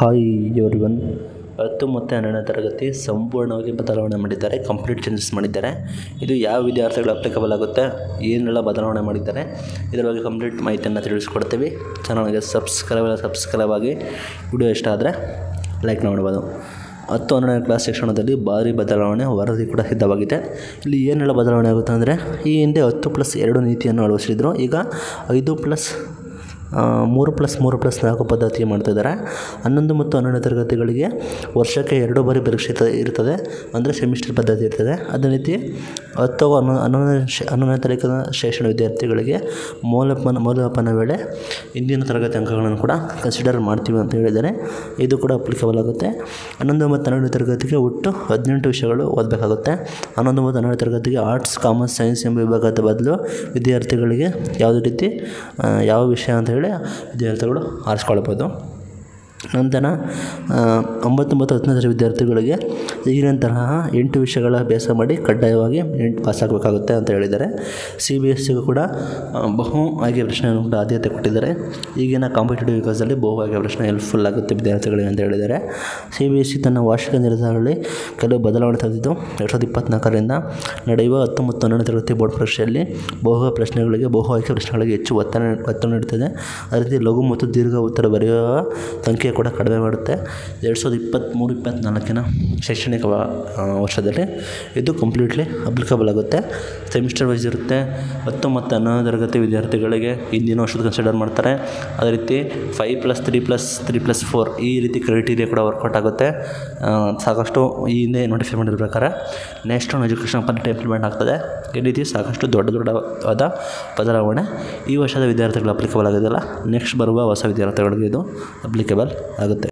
hi everyone ಹತ್ತು ಮತ್ತು ಹನ್ನೆರಡನೇ ತರಗತಿ ಸಂಪೂರ್ಣವಾಗಿ ಬದಲಾವಣೆ ಮಾಡಿದ್ದಾರೆ ಕಂಪ್ಲೀಟ್ ಚೇಂಜಸ್ ಮಾಡಿದ್ದಾರೆ ಇದು ಯಾವ ವಿದ್ಯಾರ್ಥಿಗಳು ಅಪ್ಲಿಕಬಲ್ ಆಗುತ್ತೆ ಏನೆಲ್ಲ ಬದಲಾವಣೆ ಮಾಡಿದ್ದಾರೆ ಇದರ ಬಗ್ಗೆ ಕಂಪ್ಲೀಟ್ ಮಾಹಿತಿಯನ್ನು ತಿಳಿಸ್ಕೊಡ್ತೀವಿ ಚಾನಲ್ಗೆ ಸಬ್ಸ್ಕ್ರೈಬ್ ಸಬ್ಸ್ಕ್ರೈಬ್ ಆಗಿ ವಿಡಿಯೋ ಇಷ್ಟ ಆದರೆ ಲೈಕ್ ಮಾಡ್ಬೋದು ಹತ್ತು ಹನ್ನೆರಡನೇ ಕ್ಲಾಸ್ ಶಿಕ್ಷಣದಲ್ಲಿ ಭಾರಿ ಬದಲಾವಣೆ ವರದಿ ಕೂಡ ಸಿದ್ಧವಾಗಿದೆ ಇಲ್ಲಿ ಏನೆಲ್ಲ ಬದಲಾವಣೆ ಆಗುತ್ತೆ ಅಂದರೆ ಈ ಹಿಂದೆ ಹತ್ತು ಪ್ಲಸ್ ಎರಡು ನೀತಿಯನ್ನು ಅಳವಡಿಸಿದ್ರು ಈಗ ಐದು ಪ್ಲಸ್ ಮೂರು ಪ್ಲಸ್ ಮೂರು ಪ್ಲಸ್ ನಾಲ್ಕು ಪದ್ಧತಿ ಮಾಡ್ತಿದ್ದಾರೆ ಹನ್ನೊಂದು ಮತ್ತು ಹನ್ನೆರಡನೇ ತರಗತಿಗಳಿಗೆ ವರ್ಷಕ್ಕೆ ಎರಡು ಬಾರಿ ಪರೀಕ್ಷೆ ಇರ್ತ- ಇರ್ತದೆ ಅಂದರೆ ಸೆಮಿಸ್ಟರ್ ಪದ್ಧತಿ ಇರ್ತದೆ ಅದೇ ರೀತಿ ಹತ್ತು ಹನ್ನೊ ಹನ್ನೊಂದನೇ ಶೇ ಹನ್ನೊಂದನೇ ತಾರೀಕಿನ ಶೈಕ್ಷಣ ವಿದ್ಯಾರ್ಥಿಗಳಿಗೆ ಮೌಲ್ಯಮಾಪನ ಮೌಲ್ಯಮಾಪನ ವೇಳೆ ಇಂದಿನ ತರಗತಿ ಅಂಕಗಳನ್ನು ಕೂಡ ಕನ್ಸಿಡರ್ ಮಾಡ್ತೀವಿ ಅಂತ ಹೇಳಿದ್ದಾರೆ ಇದು ಕೂಡ ಅಪ್ಲಿಕಬಲ್ ಆಗುತ್ತೆ ಹನ್ನೊಂದು ಮತ್ತು ಹನ್ನೆರಡನೇ ತರಗತಿಗೆ ಒಟ್ಟು ಹದಿನೆಂಟು ವಿಷಯಗಳು ಓದಬೇಕಾಗುತ್ತೆ ಹನ್ನೊಂದು ಮತ್ತು ಹನ್ನೆರಡು ತರಗತಿಗೆ ಆರ್ಟ್ಸ್ ಕಾಮರ್ಸ್ ಸೈನ್ಸ್ ಎಂಬ ವಿಭಾಗದ ಬದಲು ವಿದ್ಯಾರ್ಥಿಗಳಿಗೆ ಯಾವುದೇ ರೀತಿ ಆ, ಯಾವ ವಿಷಯ ಅಂತ ಹೇಳಿ ವಿದ್ಯಾರ್ಥಿಗಳು ಆರಿಸ್ಕೊಳ್ಬೋದು ನಂತರ ಆ, ಒಂಬತ್ತು ಮತ್ತು ಹತ್ತನೇ ತರಗತಿ ವಿದ್ಯಾರ್ಥಿಗಳಿಗೆ ಈಗಿನ ತರಹ ಎಂಟು ವಿಷಯಗಳ ಅಭ್ಯಾಸ ಮಾಡಿ ಕಡ್ಡಾಯವಾಗಿ ಎಂಟು ಪಾಸ್ ಆಗಬೇಕಾಗುತ್ತೆ ಅಂತ ಹೇಳಿದ್ದಾರೆ ಸಿ ಬಿ ಎಸ್ ಸಿಗೂ ಕೂಡ ಆ, ಬಹು ಆಯ್ಕೆ ಪ್ರಶ್ನೆಯನ್ನು ಕೂಡ ಆದ್ಯತೆ ಕೊಟ್ಟಿದ್ದಾರೆ ಈಗಿನ ಕಾಂಪಿಟೇಟಿವ್ ಯುಗದಲ್ಲಿ ಬಹು ಆಯ್ಕೆ ಪ್ರಶ್ನೆ ಹೆಲ್ಪ್ಫುಲ್ ಆಗುತ್ತೆ ವಿದ್ಯಾರ್ಥಿಗಳಿಗೆ ಅಂತ ಹೇಳಿದ್ದಾರೆ ಸಿ ಬಿ ಎಸ್ ಸಿ ತನ್ನ ವಾರ್ಷಿಕ ನಿರ್ಧಾರಗಳಲ್ಲಿ ಕೆಲವು ಬದಲಾವಣೆ ತಂದಿದ್ದು ಎರಡು ಸಾವಿರದ ಇಪ್ಪತ್ತ್ನಾಲ್ಕರಿಂದ ನಡೆಯುವ ಹತ್ತು ಮತ್ತು ಹನ್ನೆರಡನೇ ತರಗತಿ ಬೋರ್ಡ್ ಪರೀಕ್ಷೆಯಲ್ಲಿ ಬಹು ಪ್ರಶ್ನೆಗಳಿಗೆ ಬಹು ಆಯ್ಕೆ ಪ್ರಶ್ನೆಗಳಿಗೆ ಹೆಚ್ಚು ಒತ್ತಡ ಒತ್ತು ನೀಡುತ್ತದೆ ಅದೇ ರೀತಿ ಲಘು ಮತ್ತು ದೀರ್ಘ ಉತ್ತರ ಬರೆಯುವ ಸಂಖ್ಯೆ ಕೂಡ ಕಡಿಮೆ ಮಾಡುತ್ತೆ ಎರಡು ಸಾವಿರದ ಇಪ್ಪತ್ತ್ಮೂರು ಇಪ್ಪತ್ತ್ನಾಲ್ಕಿನ ಶೈಕ್ಷಣಿಕ ವ- ಆ, ವರ್ಷದಲ್ಲಿ ಇದು ಕಂಪ್ಲೀಟ್ಲಿ ಅಪ್ಲಿಕಬಲ್ ಆಗುತ್ತೆ ಸೆಮಿಸ್ಟರ್ ವೈಸ್ ಇರುತ್ತೆ ಹತ್ತು ಮತ್ತು ಹನ್ನೊಂದನೇ ತರಗತಿ ವಿದ್ಯಾರ್ಥಿಗಳಿಗೆ ಹಿಂದಿನ ವರ್ಷದ ಕನ್ಸಿಡರ್ ಮಾಡ್ತಾರೆ ಅದೇ ರೀತಿ five plus three plus three plus four ಈ ರೀತಿ ಕ್ರೈಟೀರಿಯಾ ಕೂಡ ವರ್ಕೌಟ್ ಆಗುತ್ತೆ ಆ, ಸಾಕಷ್ಟು ಈ ಹಿಂದೆ ನೋಟಿಫೈ ಮಾಡಿದ ಪ್ರಕಾರ ನ್ಯಾಷನಲ್ ಎಜುಕೇಷನ್ ಪಾಲಿಟಿ ಇಂಪ್ಲಿಮೆಂಟ್ ಆಗ್ತದೆ ಈ ರೀತಿ ಸಾಕಷ್ಟು ದೊಡ್ಡ ದೊಡ್ಡವಾದ ಬದಲಾವಣೆ ಈ ವರ್ಷದ ವಿದ್ಯಾರ್ಥಿಗಳು ಅಪ್ಲಿಕಬಲ್ ಆಗೋದಿಲ್ಲ ನೆಕ್ಸ್ಟ್ ಬರುವ ಹೊಸ ವಿದ್ಯಾರ್ಥಿಗಳಿಗೆ ಇದು ಅಪ್ಲಿಕಬಲ್ ಆಗುತ್ತೆ